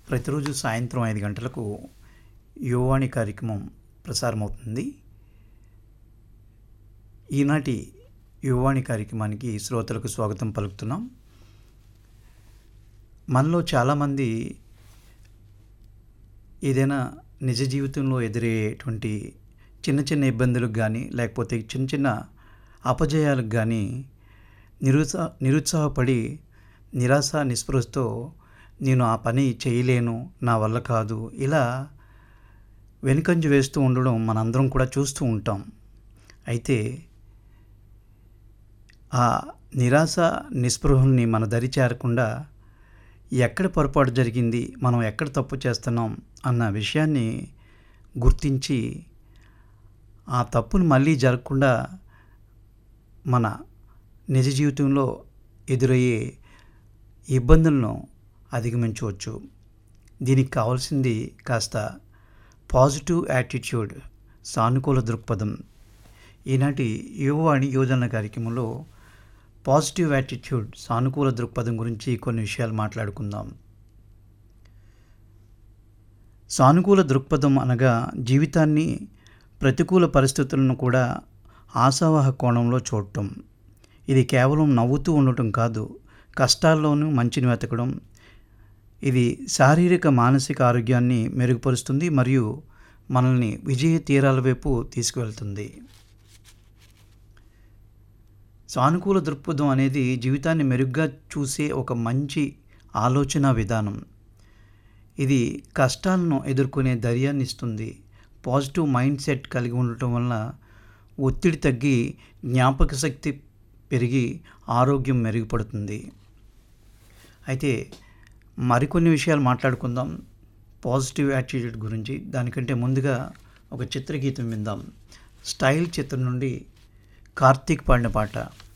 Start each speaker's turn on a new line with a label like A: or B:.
A: ప్రతిరోజు సాయంత్రం ఐదు గంటలకు యువవాణి కార్యక్రమం ప్రసారమవుతుంది ఈనాటి యువవాణి కార్యక్రమానికి శ్రోతలకు స్వాగతం పలుకుతున్నాం మనలో చాలామంది ఏదైనా నిజ జీవితంలో ఎదురయ్యేటువంటి చిన్న చిన్న ఇబ్బందులకు కానీ లేకపోతే చిన్న చిన్న అపజయాలకు కానీ నిరుత్సా నిరుత్సాహపడి నిరాశ నిస్పృహతో నేను ఆ పని చేయలేను నా వల్ల కాదు ఇలా వెనుకంజ వేస్తూ ఉండడం మనందరం కూడా చూస్తూ ఉంటాం అయితే ఆ నిరాశ నిస్పృహల్ని మన దరి చేరకుండా ఎక్కడ పొరపాటు జరిగింది మనం ఎక్కడ తప్పు చేస్తున్నాం అన్న విషయాన్ని గుర్తించి ఆ తప్పును మళ్ళీ జరగకుండా మన నిజ జీవితంలో ఎదురయ్యే ఇబ్బందులను అధిగమించవచ్చు దీనికి కావాల్సింది కాస్త పాజిటివ్ యాటిట్యూడ్ సానుకూల దృక్పథం ఈనాటి యువవాణి యోజన కార్యక్రమంలో పాజిటివ్ యాటిట్యూడ్ సానుకూల దృక్పథం గురించి కొన్ని విషయాలు మాట్లాడుకుందాం సానుకూల దృక్పథం అనగా జీవితాన్ని ప్రతికూల పరిస్థితులను కూడా ఆశావాహ కోణంలో చూడటం ఇది కేవలం నవ్వుతూ ఉండటం కాదు కష్టాల్లోనూ మంచిని వెతకడం ఇది శారీరక మానసిక ఆరోగ్యాన్ని మెరుగుపరుస్తుంది మరియు మనల్ని విజయ తీరాల వైపు తీసుకువెళ్తుంది సానుకూల దృక్పథం అనేది జీవితాన్ని మెరుగ్గా చూసే ఒక మంచి ఆలోచన విధానం ఇది కష్టాలను ఎదుర్కొనే ధైర్యాన్ని ఇస్తుంది పాజిటివ్ మైండ్ సెట్ కలిగి ఉండటం వలన ఒత్తిడి తగ్గి జ్ఞాపక శక్తి పెరిగి ఆరోగ్యం మెరుగుపడుతుంది అయితే మరికొన్ని విషయాలు మాట్లాడుకుందాం పాజిటివ్ యాటిట్యూడ్ గురించి దానికంటే ముందుగా ఒక చిత్రగీతం విందాం స్టైల్ చిత్రం నుండి కార్తీక్ పాడిన పాట